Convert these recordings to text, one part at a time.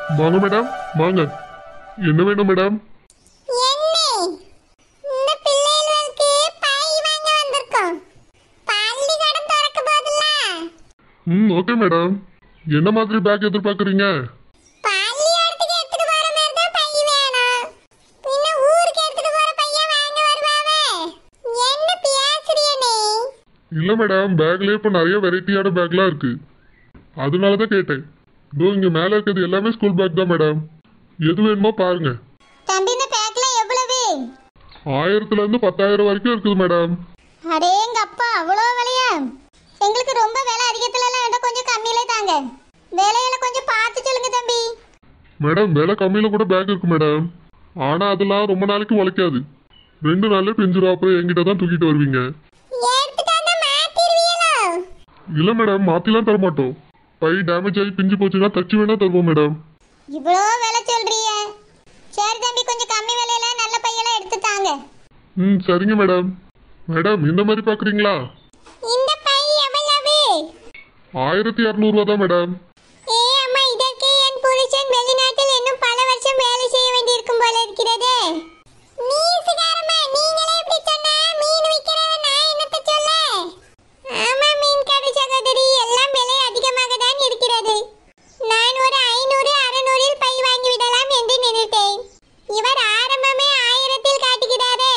வாங்க மேடம் வாங்க என்ன வேணும் மேடம் என்ன இந்த பிள்ளைகளுக்கு பை வாங்க வந்திருக்கோம் பள்ளிக்கூடம் திறக்க போதுல ம் ஓகே மேடம் என்ன மாதிரி பேக் எதிர்பார்க்குறீங்க பள்ளிக்கூடத்துக்கு எடுத்துட்டு போற மாதிரி தான் பை வேணும் பின்ன ஊருக்கு எடுத்துட்டு போற பையன் வாங்க வருவாவே என்ன பேசுறிய நீ இல்லை மேடம் பேக்லேயே இப்போ நிறைய வெரைட்டியான பேக்லாம் இருக்கு அதனால தான் கேட்டேன் இதோ இங்கே மேலே இருக்கிறது எல்லாமே ஸ்கூல் பேக் தான் மேடம் எது வேணுமோ பாருங்க தம்பி இந்த பேக்ல எவ்வளவு ஆயிரத்துலேருந்து பத்தாயிரம் வரைக்கும் இருக்குது மேடம் அடேங்க அப்பா அவ்வளோ விலையா எங்களுக்கு ரொம்ப விலை அதிகத்துல எல்லாம் வேண்டாம் கொஞ்சம் கம்மியிலே தாங்க விலையில கொஞ்சம் பார்த்து சொல்லுங்க தம்பி மேடம் விலை கம்மியில் கூட பேக் இருக்கு மேடம் ஆனால் அதெல்லாம் ரொம்ப நாளைக்கு உழைக்காது ரெண்டு நாள்ல பிஞ்சிரும் அப்புறம் என்கிட்ட தான் தூக்கிட்டு வருவீங்க எடுத்துட்டு வந்தா மாத்திருவீங்களோ இல்லை மேடம் மாற்றிலாம் தர மாட்டோம் பை டேமேஜ் ஆகி பிஞ்சு போச்சுன்னா தச்சு வேணா தருவோம் மேடம் இவ்வளோ விலை சொல்றிய சரி தம்பி கொஞ்சம் கம்மி விலையில நல்ல பையெல்லாம் எடுத்து தாங்க ம் சரிங்க மேடம் மேடம் இந்த மாதிரி பார்க்குறீங்களா இந்த பை எவ்வளவு ஆயிரத்தி இரநூறுவா தான் மேடம் ஏ அம்மா இதற்கு என் புருஷன் வெளிநாட்டில் இன்னும் பல வருஷம் வேலை செய்ய வேண்டியிருக்கும் போல இருக்கிறதே மீசுகாரம்மா நீங்களே இப்படி சொன்னா மீன் விற்கிறத நான் என்னத்த சொல்ல ஆமா மீன் கடை சகோதரி எல்லாம் விலை அதிகமாக தான் இருக்கிறது நான் ஒரு ஐநூறு அறுநூறில் பை வாங்கி விடலாம் என்று நினைத்தேன் இவர் ஆரம்பமே ஆயிரத்தில் காட்டுகிறாரே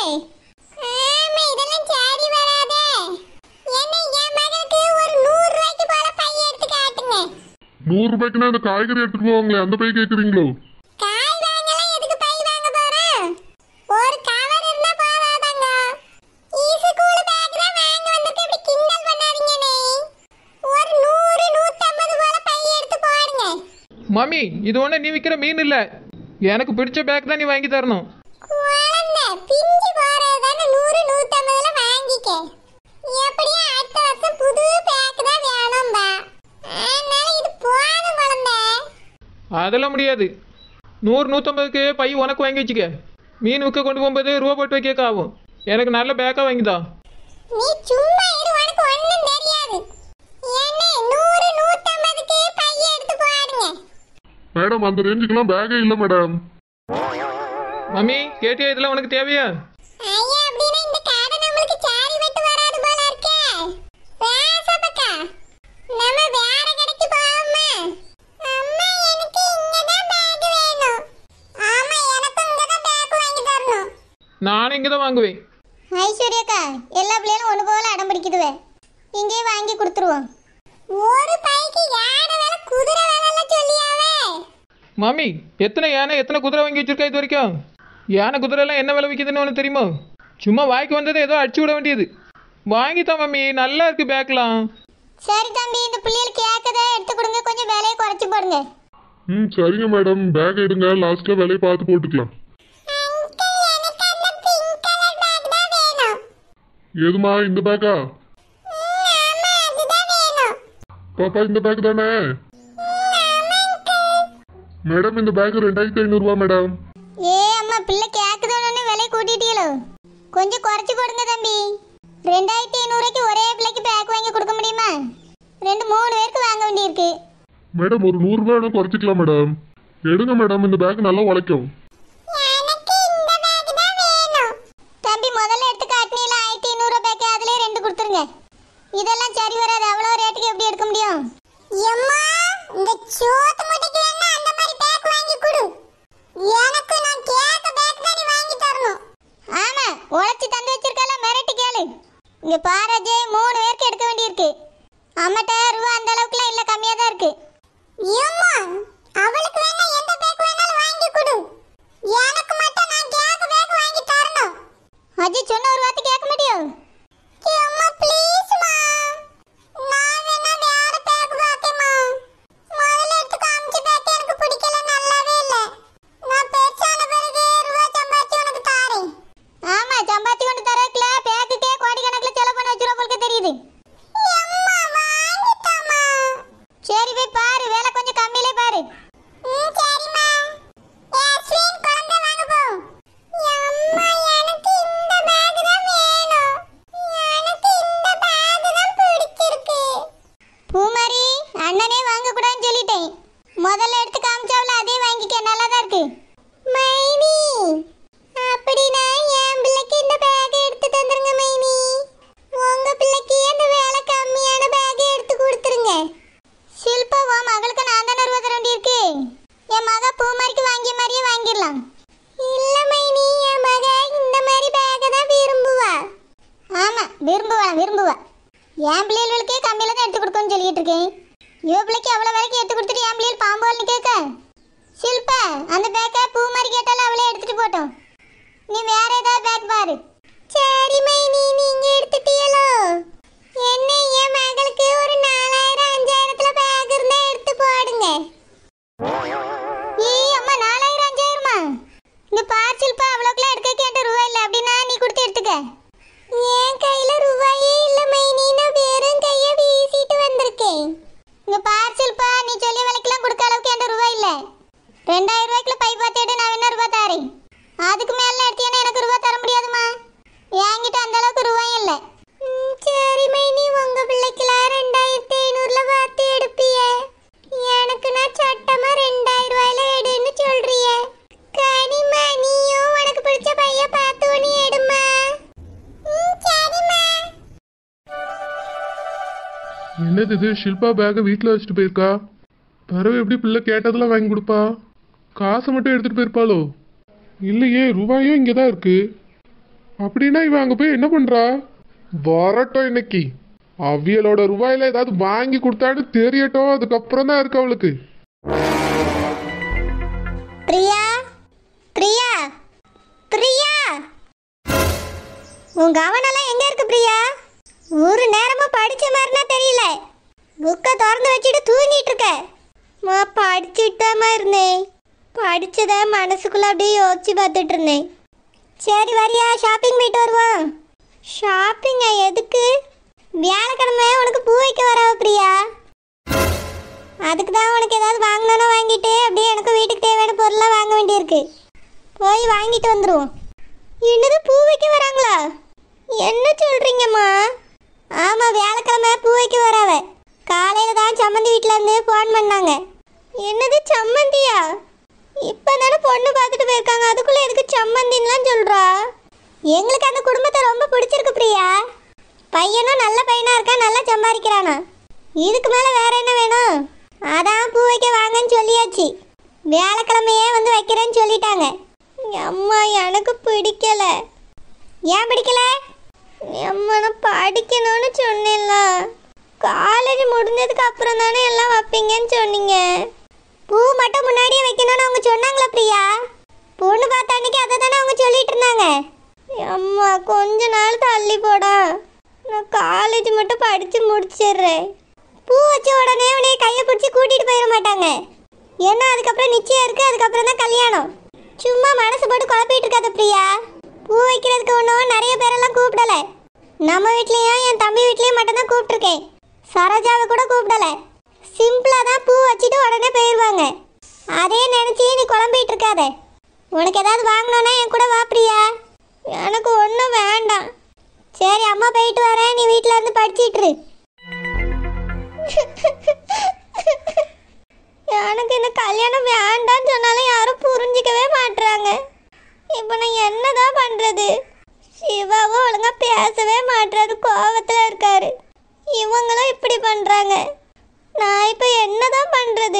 ஆமா இதெல்லாம் சரி வராதே என்ன என் மகளுக்கு ஒரு நூறு ரூபாய்க்கு போல பை எடுத்து காட்டுங்க நூறு ரூபாய்க்குன்னா அந்த காய்கறி எடுத்துட்டு போவாங்களே அந்த பை கேட்குறீங்களோ காய் வாங்கலாம் எதுக்கு பை வாங்க போறோம் ஒரு கவர் இருந்தா போதாதாங்க ஸ்கூல் பேக் தான் வாங்க வந்திருக்கு இப்படி கிண்டல் பண்ணாதீங்கனே ஒரு நூறு நூத்தம்பது போல பை எடுத்து போடுங்க மம்மி இது ஒன்று நீ விற்கிற மீன் இல்லை எனக்கு பிடிச்ச பேக் தான் நீ வாங்கி தரணும் குழந்தை பிஞ்சு போறது தானே நூறு நூத்தம்பதுல வாங்கிக்க எப்படியும் அடுத்த வருஷம் புது பேக் தான் வேணும்பா அதனால இது போதும் குழந்தை அதெல்லாம் முடியாது நூறு நூற்றம்பதுக்கு பை உனக்கு வாங்கி வச்சுக்க மீன் விற்க கொண்டு போகும்போது ரூபா போட்டு வைக்க ஆகும் எனக்கு நல்ல பேக்காக வாங்கிதா நீ சும்மா இரு உனக்கு ஒண்ணும் தெரியாது என்ன நூறு நூத்தம்பதுக்கு பைய எடுத்து போடுங்க மேடம் அந்த ரேஞ்சுக்கெல்லாம் பேக்கே இல்லை மேடம் மம்மி கேட்டியா இதெல்லாம் உனக்கு தேவையா ஐயா அப்படின்னா இந்த காடை நம்மளுக்கு சாரி வெட்டு வராது போல இருக்கே ராசபக்கா நம்ம வேற கடைக்கு போவோமா அம்மா எனக்கு இங்கதான் பேக் வேணும் ஆமா எனக்கும் இங்கதான் பேக் வாங்கி தரணும் நானும் இங்கே தான் வாங்குவேன் ஐஸ்வர்யாக்கா எல்லா பிள்ளைகளும் ஒன்று போல அடம் பிடிக்குதுவே இங்கேயே வாங்கி கொடுத்துருவோம் ஒரு பைக்கு யானை வேலை குதிரை வேலை சொல்லியாவே மம்மி எத்தனை யானை எத்தனை குதிரை வாங்கி வச்சிருக்கா இது வரைக்கும் யானை குதிரை எல்லாம் என்ன விலை விற்கிதுன்னு உனக்கு தெரியுமா சும்மா வாய்க்கு வந்ததை ஏதோ அடிச்சு விட வேண்டியது வாங்கித்தான் மம்மி நல்லா இருக்கு பேக்லாம் சரி தம்பி இந்த பிள்ளைகளுக்கு கேட்கதே எடுத்து கொடுங்க கொஞ்சம் விலையை குறைச்சி போடுங்க ம் சரிங்க மேடம் பேக் எடுங்க லாஸ்ட்டில் விலையை பார்த்து போட்டுக்கலாம் எதுமா இந்த பேக்கா பாப்பா இந்த பேக் தானே மேடம் இந்த பேக் ரெண்டாயிரத்தி ஐநூறுரூவா மேடம் ஏ அம்மா பிள்ளை கேட்குதோன்னு விலை கூட்டிட்டீங்களோ கொஞ்சம் குறைச்சி போடுங்க தம்பி ரெண்டாயிரத்தி ஐநூறுக்கு ஒரே பிள்ளைக்கு பேக் வாங்கி கொடுக்க முடியுமா ரெண்டு மூணு பேருக்கு வாங்க வேண்டியிருக்கு மேடம் ஒரு நூறுரூவா வேணா குறைச்சிக்கலாம் மேடம் எடுங்க மேடம் இந்த பேக் நல்லா உழைக்கும் தம்பி முதல்ல எடுத்து காட்டினீல ஆயிரத்தி ஐநூறு பேக்கு அதுலயே ரெண்டு கொடுத்துருங்க இதெல்லாம் சரி வராது அவ்வளோ ரேட்டுக்கு எப்படி எடுக்க முடியும் எம்மா இந்த சோத்து முட்டைக்கு வேணா அந்த மாதிரி பேக் வாங்கி கொடு எனக்கு நான் கேக்க பேக் தான் நீ வாங்கி தரணும் ஆமா உழைச்சி தந்து வச்சிருக்கல மிரட்டி கேளு இங்க பாரு அஜய் மூணு பேருக்கு எடுக்க வேண்டியிருக்கு அம்மட்ட ரூபா அந்த அளவுக்குலாம் இல்ல கம்மியா தான் இருக்கு ஏம்மா அவளுக்கு வேணா எந்த பேக் வேணாலும் வாங்கி கொடு எனக்கு மட்டும் நான் கேக்க பேக் வாங்கி தரணும் அஜய் சொன்ன ஒரு வார்த்தை கேட்க முடியும் அம்மா ப்ளீஸ் மா நான் வேணா வேற பேக் பாக்கேமா முதல்ல எடுத்து காமிச்ச பேக் எனக்கு பிடிக்கல நல்லாவே இல்ல நான் பெருசான பிறகு ரூபா சம்பாதிச்சு உனக்கு தாரேன் ஆமா சம்பாதிச்சு கொண்டு தரக்குல பேக்குக்கே கோடிக்கணக்குல செலவு பண்ண வச்சிருவ போல தெரியுது சரி போய் பாரு வேலை கொஞ்சம் கம்மியிலே பாரு சரிம்மா யாஸ்மின் குழந்தை வாங்க போ அம்மா எனக்கு இந்த பேக் தான் வேணும் எனக்கு இந்த பேக் தான் பிடிச்சிருக்கு பூமாரி அண்ணனே வாங்க கூடாதுன்னு சொல்லிட்டேன் முதல்ல எடுத்து காமிச்சாவல அதே இவ பிள்ளைக்கு அவ்வளோ விலைக்கு எடுத்து கொடுத்துட்டு என் பிள்ளைகள் பாம்பால்னு கேட்க ஷில்பா அந்த பேக்கை பூ மாதிரி கேட்டாலும் அவளே எடுத்துட்டு போட்டோம் நீ வேற ஏதாவது பேக் பாரு சரி மைனி நீங்க எடுத்துட்டீங்களோ என்ன என் மகளுக்கு ஒரு நாலாயிரம் அஞ்சாயிரத்துல பேக் இருந்தா எடுத்து போடுங்க ஏய் அம்மா நாலாயிரம் அஞ்சாயிரமா இந்த பார்சல்ப்பா அவ்வளோக்குலாம் எடுக்க கேட்ட ரூபாய் இல்லை அப்படின்னா நீ கொடுத்து எடுத்துக்க என் கையில ரூபாயே இல்ல மைனி நான் வெறும் கைய வீசிட்டு வந்திருக்கேன் இந்த பார்சல்ப்பா நீ சொல்லிய விலைக்கெல்லாம் கொடுக்க அளவுக்கு என்கிட்ட ரூபாய் இல்லை ரெண்டாயிரம் ரூபாய்க்குள்ள பை பார்த்து எடு நான் என்ன ரூபாய் தாரேன் அதுக்கு மேல எடுத்தீங்கன்னா எனக்கு ரூபாய் தர முடியாதுமா என்கிட்ட அந்த அளவுக்கு ரூபாய் இல்லை சரி மைனி உங்க பிள்ளைக்கெல்லாம் ரெண்டாயிரத்தி ஐநூறுல பார்த்து எடுப்பிய எனக்கு நான் சட்டமா ரெண்டாயிரம் ரூபாயில எடுன்னு சொல்றிய கனிமா நீயும் உனக்கு பிடிச்ச பைய பார்த்து ஒன்று எடுமா சரிம்மா என்னது இது ஷில்பா பேக்கை வீட்டில் வச்சுட்டு போயிருக்கா பிறகு எப்படி பிள்ளை கேட்டதெல்லாம் வாங்கி கொடுப்பா காசை மட்டும் எடுத்துகிட்டு போயிருப்பாளோ இல்லையே ரூபாயும் இங்கே தான் இருக்கு அப்படின்னா இவன் அங்கே போய் என்ன பண்ணுறா வரட்டும் இன்னைக்கு அவியலோட ரூபாயில ஏதாவது வாங்கி கொடுத்தான்னு தெரியட்டும் அதுக்கப்புறம் தான் இருக்கு அவளுக்கு பிரியா பிரியா பிரியா உன் கவனம்லாம் எங்க இருக்கு பிரியா ஒரு நேரமா படிச்ச மாதிரினா தெரியல புக்கை திறந்து வச்சுட்டு தூங்கிட்டு இருக்க மா படிச்சுட்டாம இருந்தேன் படிச்சத மனசுக்குள்ள அப்படியே யோசிச்சு பார்த்துட்டு இருந்தேன் சரி வரியா ஷாப்பிங் போயிட்டு வருவோம் ஷாப்பிங்கா எதுக்கு வியாழக்கிழமை உனக்கு பூ வைக்க வரவ பிரியா அதுக்கு தான் உனக்கு ஏதாவது வாங்கணும்னா வாங்கிட்டு அப்படியே எனக்கு வீட்டுக்கு தேவையான பொருளாக வாங்க வேண்டியிருக்கு போய் வாங்கிட்டு வந்துடுவோம் என்னது பூ வைக்க வராங்களா என்ன சொல்கிறீங்கம்மா ஆமாம் வியாழக்கிழமை பூ வைக்க வராவ காலையில் தான் சம்மந்தி வீட்டிலேருந்து ஃபோன் பண்ணாங்க என்னது சம்மந்தியா இப்போ தானே பொண்ணு பார்த்துட்டு போயிருக்காங்க அதுக்குள்ளே எதுக்கு சம்மந்தின்லாம் சொல்கிறா எங்களுக்கு அந்த குடும்பத்தை ரொம்ப பிடிச்சிருக்கு பிரியா பையனும் நல்ல பையனாக இருக்கா நல்லா சம்பாதிக்கிறானா இதுக்கு மேலே வேற என்ன வேணும் அதான் பூ வைக்க வாங்கன்னு சொல்லியாச்சு வியாழக்கிழமையே வந்து வைக்கிறேன்னு சொல்லிட்டாங்க அம்மா எனக்கு பிடிக்கல ஏன் பிடிக்கல அம்மா நான் படிக்கணும்னு சொன்னேன்ல காலேஜ் முடிஞ்சதுக்கு அப்புறம் தானே எல்லாம் வைப்பீங்கன்னு சொன்னீங்க பூ மட்டும் முன்னாடியே வைக்கணும்னு அவங்க சொன்னாங்களா பிரியா பொண்ணு பார்த்த அன்னைக்கு அதை தானே அவங்க சொல்லிட்டு இருந்தாங்க அம்மா கொஞ்ச நாள் தள்ளி போடா நான் காலேஜ் மட்டும் படித்து முடிச்சிடுறேன் பூ வச்ச உடனே உன்னைய கையை பிடிச்சி கூட்டிட்டு போயிட மாட்டாங்க ஏன்னா அதுக்கப்புறம் நிச்சயம் இருக்கு அதுக்கப்புறம் தான் கல்யாணம் சும்மா மனசு போட்டு குழப்பிட்டு இருக்காத பிரியா பூ வைக்கிறதுக்கு ஒன்றும் நிறைய பேரெல்லாம் கூப்பிடல நம்ம வீட்லயும் என் தம்பி வீட்லயும் மட்டும்தான் கூப்பிட்டுருக்கேன் சரோஜாவை கூட கூப்பிடல சிம்பிளா தான் பூ வச்சுட்டு உடனே போயிடுவாங்க அதே நினைச்சி நீ குழம்பிட்டு இருக்காத உனக்கு ஏதாவது வாங்கணும்னா என் கூட வா பிரியா எனக்கு ஒன்றும் வேண்டாம் சரி அம்மா போயிட்டு வரேன் நீ வீட்டில் இருந்து படிச்சிட்டு இரு. எனக்கு இந்த கல்யாணம் வேண்டாம்னு சொன்னாலும் யாரும் புரிஞ்சிக்கவே மாட்றாங்க இப்போ நான் என்னதான் பண்றது சிவாவும் ஒழுங்கா பேசவே மாட்றாரு கோவத்துல இருக்காரு இவங்களும் இப்படி பண்றாங்க நான் இப்போ என்னதான் பண்றது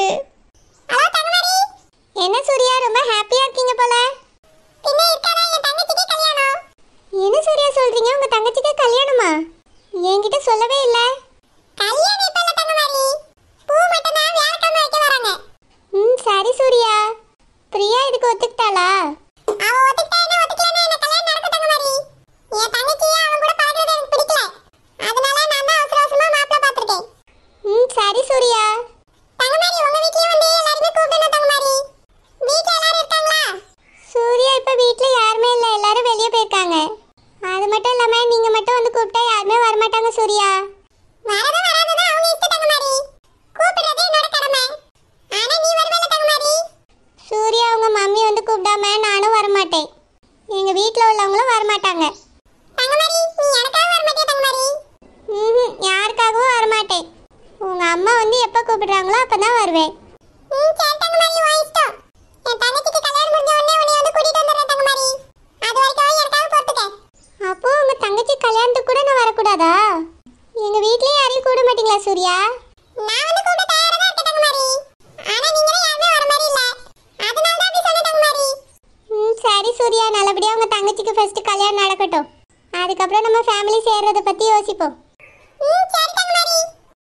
என்ன சூர்யா ரொம்ப ஹாப்பியா இருக்கீங்க போல பின்ன இருக்காதா என் தங்கச்சிக்கு கல்யாணம் என்ன சூர்யா சொல்றீங்க உங்க தங்கச்சிக்கு கல்யாணமா என்கிட்ட சொல்லவே இல்ல கல்யாணம் இப்ப இல்ல தங்கமாரி பூ மட்டும் தான் வியாழக்கிழமை வைக்க வராங்க ம் சரி சூர்யா பிரியா இதுக்கு ஒத்துக்கிட்டாளா அவ ஒத்துக்கிட்டா என்ன ஒத்துக்கலனா என்ன கல்யாணம் நடக்கும் தங்கமாரி என் தங்கச்சியை அவன் கூட பழகுறது எனக்கு பிடிக்கல அதனால நான் தான் அவசர அவசரமா மாப்பிள்ளை பார்த்திருக்கேன் ம் சரி சூர்யா தங்கமாரி உங்க வீட்லயே வந்து எல்லாருமே கூப்பிடணும் தங்கமாரி வீட்ல எல்லாரும் இருக்காங்களா சூர்யா இப்ப வீட்ல யாருமே இல்ல எல்லாரும் வெளியே போயிருக்காங்க அது மட்டும் இல்லாம நீங்க மட்டும் வந்து கூப்பிட்டா யாருமே வர மாட்டாங்க சூர்யா வரது வராதது அவங்க இஷ்ட தங்கமாரி கூப்பிடுறது என்னோட கடமை ஆனா நீ வருவேல தங்கமாரி சூர்யா அவங்க மம்மி வந்து கூப்பிடாம நானும் வர மாட்டேன் எங்க வீட்ல உள்ளவங்களும் வர மாட்டாங்க தங்கமாரி நீ எனக்காக வர மாட்டியா தங்கமாரி ம்ஹும் யாருக்காகவும் வர மாட்டேன் உங்க அம்மா வந்து எப்ப கூப்பிடுறாங்களோ அப்பதான் வருவேன் ம் சரி தங்கமாரி உன் இஷ்டம் என் தங்கச்சிக்கு கல்யாணம் முடிஞ்ச உடனே உன்னை வந்து கூட்டிட்டு வந்துடுறேன் தங்கமாரி அது வரைக்கும் எனக்காக பொறுத்துக்க அப்போ உங்க தங்கச்சி கல்யாணத்துக்கு கூட நான் வரக்கூடாதா எங்க வீட்லயே யாரையும் கூட மாட்டீங்களா சூர்யா நான் வந்து கூட தயாரா தான் இருக்கேன் தங்கமாரி ஆனா நீங்க யாருமே வர மாதிரி இல்ல அதனால தான் அப்படி சொன்னேன் தங்கமாரி ம் சரி சூர்யா நல்லபடியா உங்க தங்கச்சிக்கு ஃபர்ஸ்ட் கல்யாணம் நடக்கட்டும் அதுக்கப்புறம் நம்ம ஃபேமிலி சேர்றத பத்தி யோசிப்போம் ம் சரி